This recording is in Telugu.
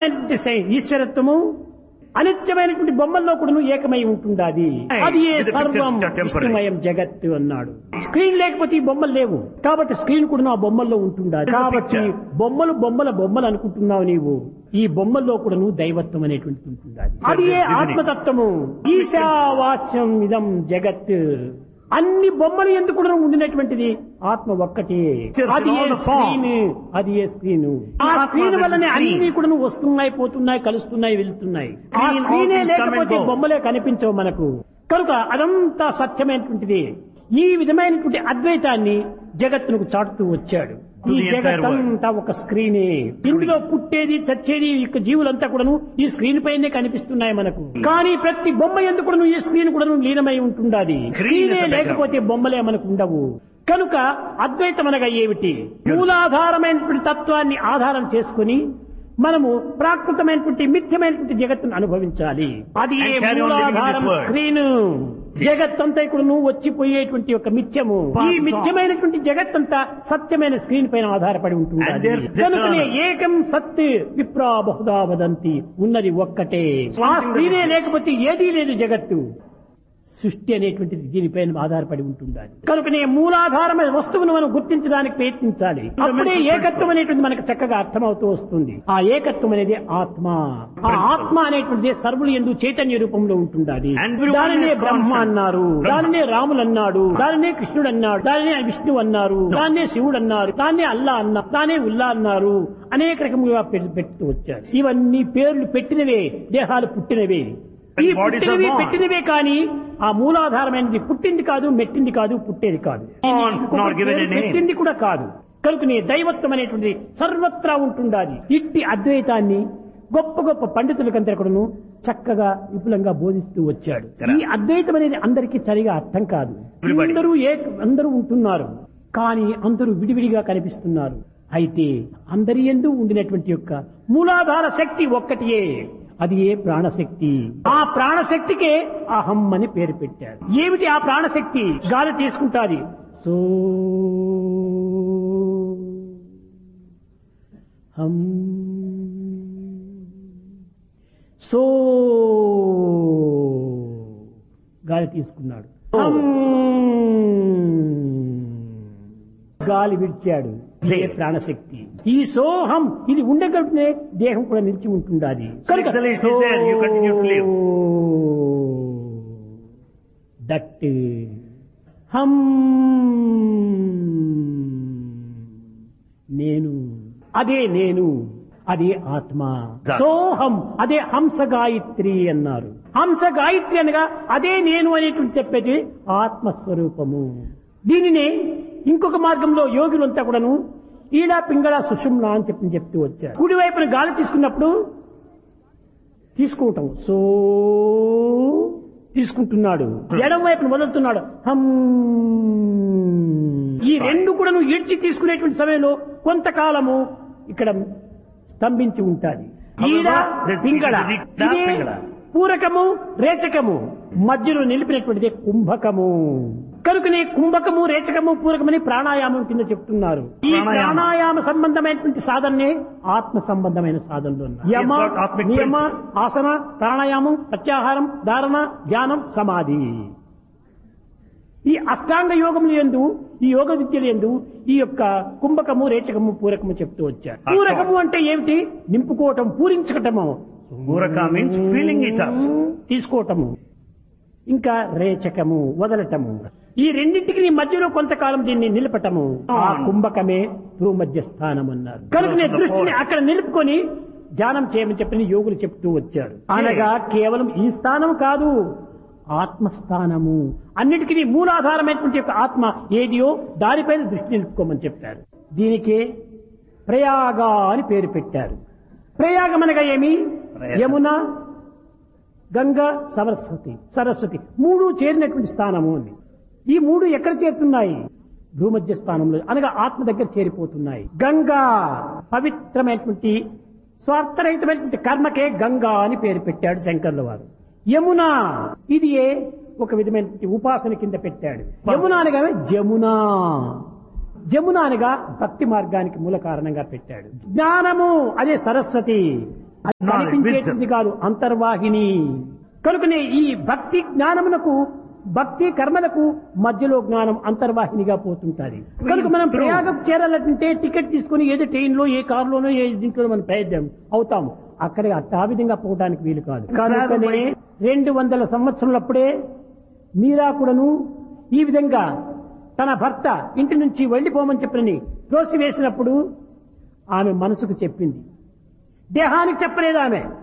ఈశ్వరత్వము అనిత్యమైనటువంటి బొమ్మల్లో కూడా ఏకమై ఉంటుండాది అది ఏ With the సర్వం pictures are temporary. విష్ణుమయం జగత్తు అన్నాడు స్క్రీన్ లేకపోతే ఈ బొమ్మలు లేవు కాబట్టి స్క్రీన్ కూడా ఆ బొమ్మల్లో ఉంటుండాలి With the కాబట్టి picture. బొమ్మలు బొమ్మల బొమ్మలు అనుకుంటున్నావు నీవు ఈ బొమ్మల్లో కూడా నువ్వు దైవత్వం అనేటువంటిది ఉంటుండాలి అది ఏ divinity. ఆత్మతత్వము ఈశావాస్యం ఇదం జగత్ అన్ని బొమ్మలు ఎందుకు కూడా ఉండినటువంటిది ఆత్మ ఒక్కటే Yes, అది in ఏ all the forms. స్క్రీన్ అది ఏ స్క్రీన్ ఆ ఆత్మ స్క్రీన్ అనేది వల్లనే screen. అన్ని కూడా వస్తున్నాయి పోతున్నాయి కలుస్తున్నాయి వెళ్తున్నాయి ఆ Screen, స్క్రీనే all things come and లేకపోతే go. బొమ్మలే కనిపించవు మనకు కనుక అదంతా సత్యమైనటువంటిది ఈ విధమైనటువంటి అద్వైతాన్ని జగత్తునకు చాటుతూ వచ్చాడు To ఈ the entire జగత్ world. అంతా ఒక స్క్రీనే ఇందులో పుట్టేది చచ్చేది ఈ యొక్క జీవులంతా కూడాను ఈ స్క్రీన్ పైనే కనిపిస్తున్నాయి మనకు కానీ ప్రతి బొమ్మ ఎందుకు కూడాను ఈ స్క్రీన్ కూడా లీనమై ఉంటుండాది Screen is స్క్రీనే the background. లేకపోతే బొమ్మలే మనకు ఉండవు కనుక అద్వైతం అనగా ఏమిటి మూలాధారమైనటువంటి తత్వాన్ని ఆధారం చేసుకుని మనము ప్రాకృతమైనటువంటి మిథ్యమైనటువంటి జగత్తును అనుభవించాలి అది ఏ And carry on living in this మూలాధారం world. స్క్రీన్ జగత్తంతా ఇక్కడ నువ్వు వచ్చిపోయేటువంటి ఒక మిథ్యము Pass ఈ on. మిథ్యమైనటువంటి జగత్తంతా సత్యమైన స్క్రీన్ పైన ఆధారపడి ఉంటుంది And there- కనుకనే there- ఏకం సత్ విప్రా బహుదా వదంతి ఉన్నది ఒక్కటే ఆ Something that స్క్రీనే is- లేకపోతే ఏదీ లేదు జగత్తు సృష్టి అనేటువంటిది దీనిపైన ఆధారపడి ఉంటుండాలి కనుకనే మూలాధారమైన వస్తువును మనం గుర్తించడానికి ప్రయత్నించాలి అప్పుడే ఏకత్వం అనేటువంటి మనకు చక్కగా అర్థమవుతూ వస్తుంది ఆ ఏకత్వం అనేది ఆత్మ ఆ ఆత్మ అనేటువంటిది సర్వులు ఎందు చైతన్య రూపంలో ఉంటుండాలి And everyone దానినే has బ్రహ్మ conscience. అన్నారు బ్రహ్మ. దానినే రాములు అన్నాడు దానినే కృష్ణుడు అన్నాడు దానినే విష్ణువు అన్నారు దాన్నే శివుడు అన్నారు దాన్నే అల్లా అన్నారు దానే ఉల్లా అన్నారు అనేక రకములుగా పె- పెడుతూ వచ్చారు ఇవన్నీ పేర్లు పెట్టినవే దేహాలు పుట్టినవే ఈ And bodies are పుట్టినవి born. పెట్టినవే కానీ ఆ మూలాధారమైనది పుట్టింది కాదు మెట్టింది కాదు పుట్టేది కాదు Born, ఇంకొక nor given a పేరు name. పెట్టింది కూడా కాదు కనుకనే దైవత్వం అనేటువంటిది సర్వత్రా ఉంటుండాలి ఇట్టి అద్వైతాన్ని గొప్ప గొప్ప పండితులకంతా కూడాను చక్కగా విపులంగా బోధిస్తూ వచ్చాడు Correct. ఈ అద్వైతం అనేది అందరికీ సరిగా అర్థం కాదు Everybody. అందరూ ఏ అందరూ ఉంటున్నారు కానీ అందరూ విడివిడిగా కనిపిస్తున్నారు అయితే అందరి ఎందు ఉండినటువంటి యొక్క మూలాధార శక్తి ఒక్కటియే అది ఏ ప్రాణశక్తి ఆ ప్రాణశక్తికే అహం అని పేరు పెట్టారు ఏమిటి ఆ ప్రాణశక్తి గాలి తీసుకుంటాది సో హం సో గాలి తీసుకున్నాడు హం. గాలి విడిచాడు ఇదే ప్రాణశక్తి ఈ సోహం ఇది ఉండగలిగితే దేహం కూడా నిలిచి ఉంటుండాలి కనుక Excellence is there, you continue to live. That hmm నేను అదే నేను అదే ఆత్మ That. సోహం అదే హంస గాయత్రి అన్నారు హంస గాయత్రి అనగా అదే నేను అనేటువంటి చెప్పేది ఆత్మస్వరూపము దీనినే ఇంకొక మార్గంలో యోగులంతా కూడాను ఈడా పింగళ సుషుమ్న అని చెప్పి చెప్తూ వచ్చారు కుడి వైపున గాలి తీసుకున్నప్పుడు తీసుకోవటం సో తీసుకుంటున్నాడు ఎడం వైపున వదులుతున్నాడు హమ్ ఈ రెండు కూడా నువ్వు ఈడ్చి తీసుకునేటువంటి సమయంలో కొంతకాలము ఇక్కడ స్తంభించి ఉంటాది ఈడ However, Pingala it is the ఇదే పింగళ. పూరకము రేచకము మధ్యలో నిలిపినటువంటిది కుంభకము కనుకనే కుంభకము రేచకము పూరకమని ప్రాణాయామం కింద చెప్తున్నారు ఈ ప్రాణాయామం. ప్రాణాయామ సంబంధమైనటువంటి సాధననే ఆత్మ సంబంధమైన సాధనలు ఉన్నాయి. యమ got atmic నియమ principle. ఆసన ప్రాణాయామం ప్రత్యాహారం ధారణ ధ్యానం సమాధి ఈ అష్టాంగ యోగములు ఎందు ఈ యోగ విద్యలు ఎందు ఈ యొక్క కుంభకము రేచకము పూరకము చెప్తూ వచ్చారు అర్థం. పూరకము అంటే ఏమిటి నింపుకోవటం పూరించటము Muraka means filling it up. తీసుకోవటము ఇంకా రేచకము వదలటము ఈ రెండింటికి నీ మధ్యలో కొంతకాలం దీన్ని నిలపటము ఆ కుంభకమే భూమధ్య స్థానం అన్నారు కనుక నీ దృష్టిని అక్కడ నిలుపుకొని ధ్యానం చేయమని చెప్పని యోగులు చెప్తూ వచ్చారు అనగా కేవలం ఈ స్థానం కాదు ఆత్మస్థానము అన్నిటికీ మూలాధారమైనటువంటి యొక్క ఆత్మ ఏదియో దానిపైన దృష్టి నిలుపుకోమని చెప్పారు దీనికే ప్రయాగ అని పేరు పెట్టారు ప్రయాగం అనగా ఏమి ప్రయాగ. యమున గంగా సరస్వతి సరస్వతి మూడు చేరినటువంటి స్థానము అని ఈ మూడు ఎక్కడ చేరుతున్నాయి భూమధ్య స్థానంలో అనగా ఆత్మ దగ్గర చేరిపోతున్నాయి గంగా పవిత్రమైనటువంటి స్వార్థరహితమైనటువంటి కర్మకే గంగా అని పేరు పెట్టాడు శంకర్ల వారు యమున ఇది ఏ ఒక విధమైనటువంటి ఉపాసన కింద పెట్టాడు యమున అనగా జమునా జమున అనగా భక్తి మార్గానికి మూల కారణంగా పెట్టాడు జ్ఞానము అదే సరస్వతి అది Knowledge, కనిపించేది కాదు అంతర్వాహిని కనుకనే ఈ భక్తి జ్ఞానమునకు భక్తి కర్మలకు మధ్యలో జ్ఞానం అంతర్వాహినిగా పోతుంటాది కనుక మనం True. ప్రయాగం చేరాలంటే టికెట్ తీసుకుని ఏదో ట్రైన్ లో ఏ కారులోనో ఏ దీంట్లో మనం ప్రయత్నం అవుతాము అక్కడ అట్ట ఆ విధంగా పోవడానికి వీలు కాదు కనుకనే రెండు వందల సంవత్సరాలప్పుడే మీరా కూడాను ఈ విధంగా తన భర్త ఇంటి నుంచి వెళ్ళిపోమని చెప్పని త్రోసి వేసినప్పుడు ఆమె మనసుకు చెప్పింది దేహానికి చెప్పలేదు ఆమె